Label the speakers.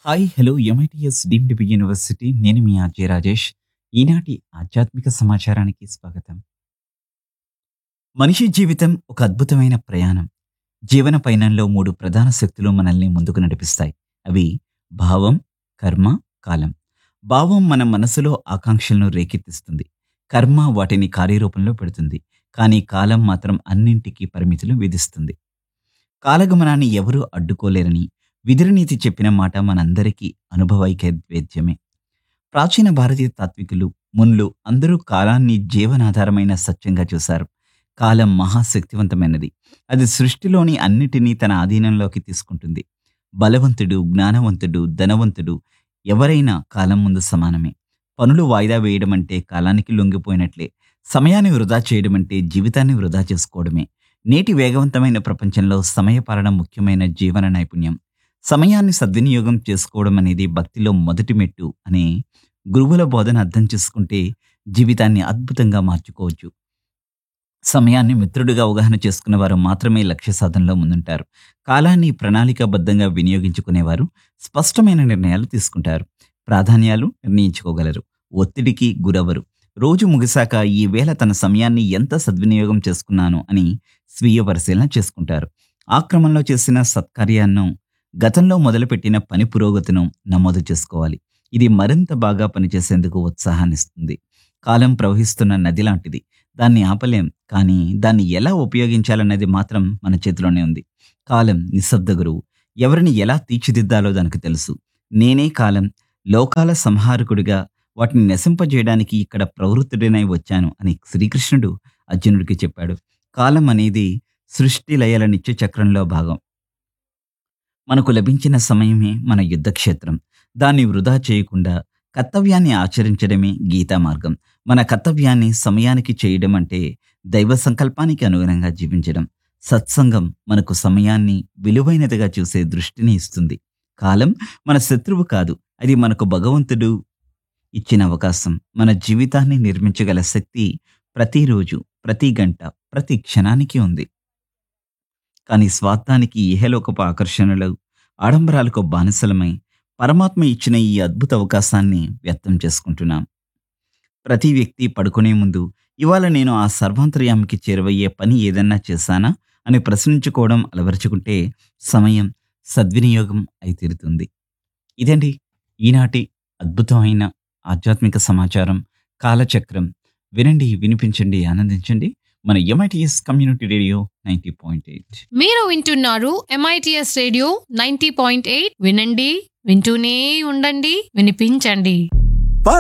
Speaker 1: hi hello MITS deemed be university నేను మీ RJ Rajesh ఈనాటి ఆధ్యాత్మిక సమాచారానికి స్వాగతం మనిషి జీవితం ఒక అద్భుతమైన ప్రయాణం జీవన పయనంలో మూడు ప్రధాన శక్తులు మనల్ని ముందుకు నడిపిస్తాయి అవి భావం కర్మ కాలం భావం మన మనసులో ఆకాంక్షలను రేకెత్తిస్తుంది కర్మ వాటిని కార్యరూపంలో పెడుతుంది కానీ కాలం మాత్రం అన్నింటికీ పరిమితులు విధిస్తుంది కాలగమనాన్ని ఎవరూ అడ్డుకోలేరని విదురనీతి చెప్పిన మాట మనందరికీ అనుభవైకవేద్యమే ప్రాచీన భారతీయ తాత్వికులు మున్లు అందరూ కాలాన్ని జీవనాధారమైన సత్యంగా చూశారు కాలం మహాశక్తివంతమైనది అది సృష్టిలోని అన్నిటినీ తన ఆధీనంలోకి తీసుకుంటుంది బలవంతుడు జ్ఞానవంతుడు ధనవంతుడు ఎవరైనా కాలం ముందు సమానమే పనులు వాయిదా వేయడం అంటే కాలానికి లొంగిపోయినట్లే సమయాన్ని వృధా చేయడం అంటే జీవితాన్ని వృధా చేసుకోవడమే నేటి వేగవంతమైన ప్రపంచంలో సమయపాలన ముఖ్యమైన జీవన నైపుణ్యం సమయాన్ని సద్వినియోగం చేసుకోవడం అనేది భక్తిలో మొదటి మెట్టు అనే గురువుల బోధన అర్థం చేసుకుంటే జీవితాన్ని అద్భుతంగా మార్చుకోవచ్చు సమయాన్ని మిత్రుడిగా అవగాహన చేసుకున్న వారు మాత్రమే లక్ష్య సాధనలో ముందుంటారు కాలాన్ని ప్రణాళికాబద్ధంగా వినియోగించుకునేవారు స్పష్టమైన నిర్ణయాలు తీసుకుంటారు ప్రాధాన్యాలు నిర్ణయించుకోగలరు ఒత్తిడికి గురవరు రోజు ముగిశాక ఈ వేళ తన సమయాన్ని ఎంత సద్వినియోగం చేసుకున్నాను అని స్వీయ పరిశీలన చేసుకుంటారు ఆ క్రమంలో చేసిన సత్కార్యాన్ని గతంలో మొదలుపెట్టిన పని పురోగతిను నమోదు చేసుకోవాలి ఇది మరింత బాగా పనిచేసేందుకు ఉత్సాహాన్నిస్తుంది కాలం ప్రవహిస్తున్న నది లాంటిది దాన్ని ఆపలేం కానీ దాన్ని ఎలా ఉపయోగించాలన్నది మాత్రం మన చేతిలోనే ఉంది కాలం నిశ్శబ్ద గురువు ఎవరిని ఎలా తీర్చిదిద్దాలో దానికి తెలుసు నేనే కాలం లోకాల సంహారకుడిగా వాటిని నశింపజేయడానికి ఇక్కడ ప్రవృత్తుడినై వచ్చాను అని శ్రీకృష్ణుడు అర్జునుడికి చెప్పాడు కాలం అనేది సృష్టి లయల నిత్య చక్రంలో భాగం మనకు లభించిన సమయమే మన యుద్ధక్షేత్రం దాన్ని వృధా చేయకుండా కర్తవ్యాన్ని ఆచరించడమే గీతా మార్గం మన కర్తవ్యాన్ని సమయానికి చేయడం అంటే దైవ సంకల్పానికి అనుగుణంగా జీవించడం సత్సంగం మనకు సమయాన్ని విలువైనదిగా చూసే దృష్టిని ఇస్తుంది కాలం మన శత్రువు కాదు అది మనకు భగవంతుడు ఇచ్చిన అవకాశం మన జీవితాన్ని నిర్మించగల శక్తి ప్రతిరోజు ప్రతి గంట ప్రతి క్షణానికి ఉంది కానీ స్వార్థానికి ఇహలోకపు ఆకర్షణలు ఆడంబరాలకు బానిసలమై పరమాత్మ ఇచ్చిన ఈ అద్భుత అవకాశాన్ని వ్యక్తం చేసుకుంటున్నాం ప్రతి వ్యక్తి పడుకునే ముందు ఇవాళ నేను ఆ సర్వాంతర్యామికి చేరువయ్యే పని ఏదన్నా చేశానా అని ప్రశ్నించుకోవడం అలవరుచుకుంటే సమయం సద్వినియోగం అయి తీరుతుంది ఇదండి ఈనాటి అద్భుతమైన ఆధ్యాత్మిక సమాచారం కాలచక్రం వినండి వినిపించండి ఆనందించండి మన MITS community radio ninety point eight
Speaker 2: మీరు వింటున్నారు MITS radio ninety point eight వినండి వింటూనే ఉండండి వినిపించండి